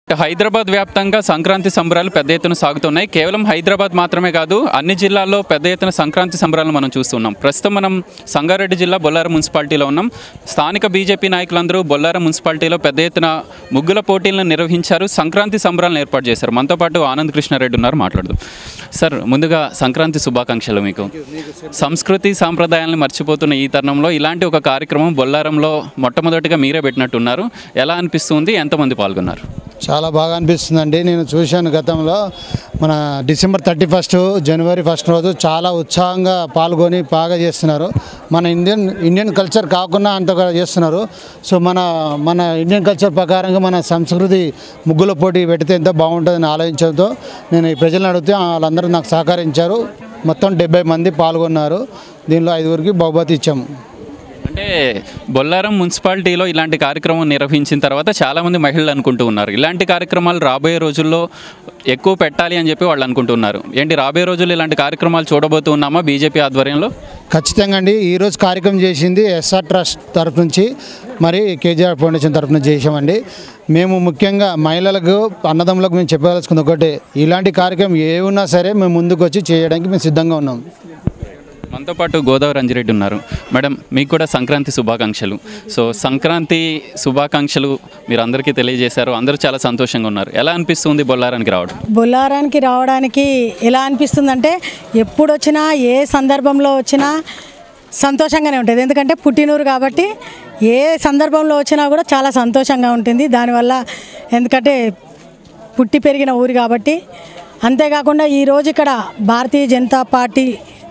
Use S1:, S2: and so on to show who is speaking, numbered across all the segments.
S1: హైదరాబాద్ వ్యాప్తంగా సంక్రాంతి సంబరాలు పెద్ద ఎత్తున సాగుతున్నాయి కేవలం హైదరాబాద్ మాత్రమే కాదు అన్ని జిల్లాల్లో పెద్ద ఎత్తున సంక్రాంతి సంబరాలు మనం చూస్తున్నాం ప్రస్తుతం మనం సంగారెడ్డి జిల్లా బొల్లారం మున్సిపాలిటీలో ఉన్నాం స్థానిక బీజేపీ నాయకులందరూ బొల్లారం మున్సిపాలిటీలో పెద్ద ఎత్తున ముగ్గుల పోటీలను నిర్వహించారు సంక్రాంతి సంబరాలను ఏర్పాటు చేశారు మనతో పాటు ఆనంద్ కృష్ణారెడ్డి ఉన్నారు మాట్లాడదాం సార్ ముందుగా సంక్రాంతి శుభాకాంక్షలు మీకు సంస్కృతి సాంప్రదాయాలను మర్చిపోతున్న ఈ తరుణంలో ఇలాంటి ఒక కార్యక్రమం బొల్లారంలో మొట్టమొదటిగా మీరే పెట్టినట్టున్నారు ఎలా అనిపిస్తుంది ఎంతమంది పాల్గొన్నారు
S2: చాలా బాగా అనిపిస్తుందండి నేను చూశాను గతంలో మన డిసెంబర్ థర్టీ ఫస్ట్ జనవరి ఫస్ట్ రోజు చాలా ఉత్సాహంగా పాల్గొని బాగా చేస్తున్నారు మన ఇండియన్ ఇండియన్ కల్చర్ కాకుండా అంతగా చేస్తున్నారు సో మన మన ఇండియన్ కల్చర్ ప్రకారంగా మన సంస్కృతి ముగ్గుల పోటీ పెడితే ఎంత బాగుంటుందని ఆలోచించడంతో నేను ఈ ప్రజలను అడిగితే వాళ్ళందరూ నాకు సహకరించారు మొత్తం డెబ్బై మంది పాల్గొన్నారు దీనిలో ఐదుగురికి బహుమతి ఇచ్చాము
S1: అంటే బొల్లారం మున్సిపాలిటీలో ఇలాంటి కార్యక్రమం నిర్వహించిన తర్వాత చాలామంది మహిళలు అనుకుంటూ ఉన్నారు ఇలాంటి కార్యక్రమాలు రాబోయే రోజుల్లో ఎక్కువ పెట్టాలి అని చెప్పి వాళ్ళు అనుకుంటున్నారు ఏంటి రాబోయే రోజుల్లో ఇలాంటి కార్యక్రమాలు చూడబోతున్నామా బీజేపీ ఆధ్వర్యంలో
S2: ఖచ్చితంగా అండి ఈరోజు కార్యక్రమం చేసింది ఎస్ఆర్ ట్రస్ట్ తరఫు నుంచి మరి కేజీఆర్ ఫౌండేషన్ తరఫు నుంచి చేసామండి మేము ముఖ్యంగా మహిళలకు అన్నదమ్ములకు మేము చెప్పదలుచుకుంది ఒకటే ఇలాంటి కార్యక్రమం ఏ ఉన్నా సరే మేము ముందుకు వచ్చి చేయడానికి మేము సిద్ధంగా ఉన్నాం
S1: మనతో పాటు గోదావరి అంజిరెడ్డి ఉన్నారు మేడం మీకు కూడా సంక్రాంతి శుభాకాంక్షలు సో సంక్రాంతి శుభాకాంక్షలు మీరు అందరికీ తెలియజేశారు అందరూ చాలా సంతోషంగా ఉన్నారు ఎలా అనిపిస్తుంది బొల్లారానికి రావడం
S3: బొల్లారానికి రావడానికి ఎలా అనిపిస్తుందంటే ఎప్పుడు వచ్చినా ఏ సందర్భంలో వచ్చినా సంతోషంగానే ఉంటుంది ఎందుకంటే పుట్టినూరు కాబట్టి ఏ సందర్భంలో వచ్చినా కూడా చాలా సంతోషంగా ఉంటుంది దానివల్ల ఎందుకంటే పుట్టి పెరిగిన ఊరు కాబట్టి అంతేకాకుండా ఈరోజు ఇక్కడ భారతీయ జనతా పార్టీ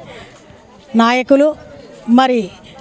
S3: నాయకులు మరి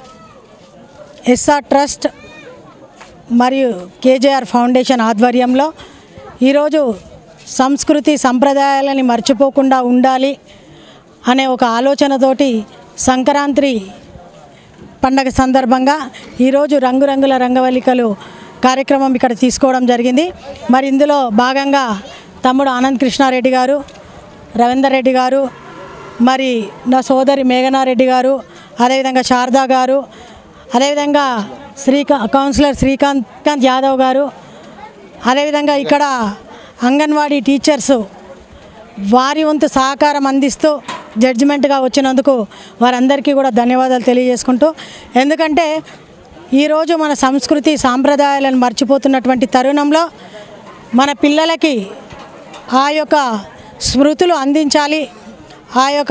S3: ఎస్ఆర్ ట్రస్ట్ మరియు కేజేఆర్ ఫౌండేషన్ ఆధ్వర్యంలో ఈరోజు సంస్కృతి సంప్రదాయాలని మర్చిపోకుండా ఉండాలి అనే ఒక ఆలోచనతోటి సంక్రాంతి పండగ సందర్భంగా ఈరోజు రంగురంగుల రంగవల్లికలు కార్యక్రమం ఇక్కడ తీసుకోవడం జరిగింది మరి ఇందులో భాగంగా తమ్ముడు ఆనంద్ కృష్ణారెడ్డి గారు రవీందర్ రెడ్డి గారు మరి నా సోదరి మేఘనారెడ్డి గారు అదేవిధంగా శారదా గారు అదేవిధంగా శ్రీకా కౌన్సిలర్ శ్రీకాంత్ కాంత్ యాదవ్ గారు అదేవిధంగా ఇక్కడ అంగన్వాడీ టీచర్సు వారి వంతు సహకారం అందిస్తూ జడ్జిమెంట్గా వచ్చినందుకు వారందరికీ కూడా ధన్యవాదాలు తెలియజేసుకుంటూ ఎందుకంటే ఈరోజు మన సంస్కృతి సాంప్రదాయాలను మర్చిపోతున్నటువంటి తరుణంలో మన పిల్లలకి ఆ యొక్క స్మృతులు అందించాలి ఆ యొక్క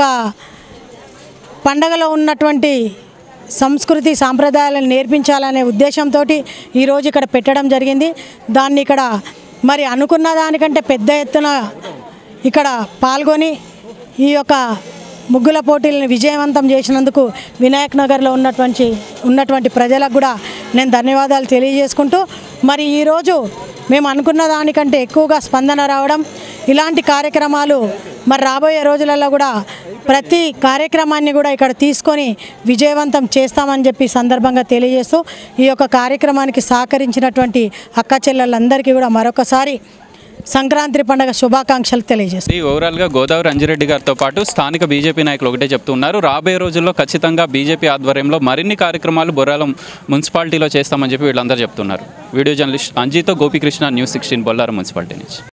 S3: పండగలో ఉన్నటువంటి సంస్కృతి సాంప్రదాయాలను నేర్పించాలనే ఉద్దేశంతో ఈరోజు ఇక్కడ పెట్టడం జరిగింది దాన్ని ఇక్కడ మరి అనుకున్న దానికంటే పెద్ద ఎత్తున ఇక్కడ పాల్గొని ఈ యొక్క ముగ్గుల పోటీలను విజయవంతం చేసినందుకు వినాయక్ నగర్లో ఉన్నటువంటి ఉన్నటువంటి ప్రజలకు కూడా నేను ధన్యవాదాలు తెలియజేసుకుంటూ మరి ఈరోజు మేము అనుకున్న దానికంటే ఎక్కువగా స్పందన రావడం ఇలాంటి కార్యక్రమాలు మరి రాబోయే రోజులలో కూడా ప్రతి కార్యక్రమాన్ని కూడా ఇక్కడ తీసుకొని విజయవంతం చేస్తామని చెప్పి సందర్భంగా తెలియజేస్తూ ఈ యొక్క కార్యక్రమానికి సహకరించినటువంటి అక్క చెల్లెళ్ళందరికీ కూడా మరొకసారి సంక్రాంతి పండుగ శుభాకాంక్షలు తెలియజేస్తాం
S1: ఈ ఓవరాల్గా గోదావరి అంజిరెడ్డి గారితో పాటు స్థానిక బీజేపీ నాయకులు ఒకటే చెప్తున్నారు రాబోయే రోజుల్లో ఖచ్చితంగా బీజేపీ ఆధ్వర్యంలో మరిన్ని కార్యక్రమాలు బొర్రాలం మున్సిపాలిటీలో చేస్తామని చెప్పి వీళ్ళందరూ చెప్తున్నారు వీడియో జర్నలిస్ట్ అంజీతో Gopikrishna news sixteen Bollaram municipality నుంచి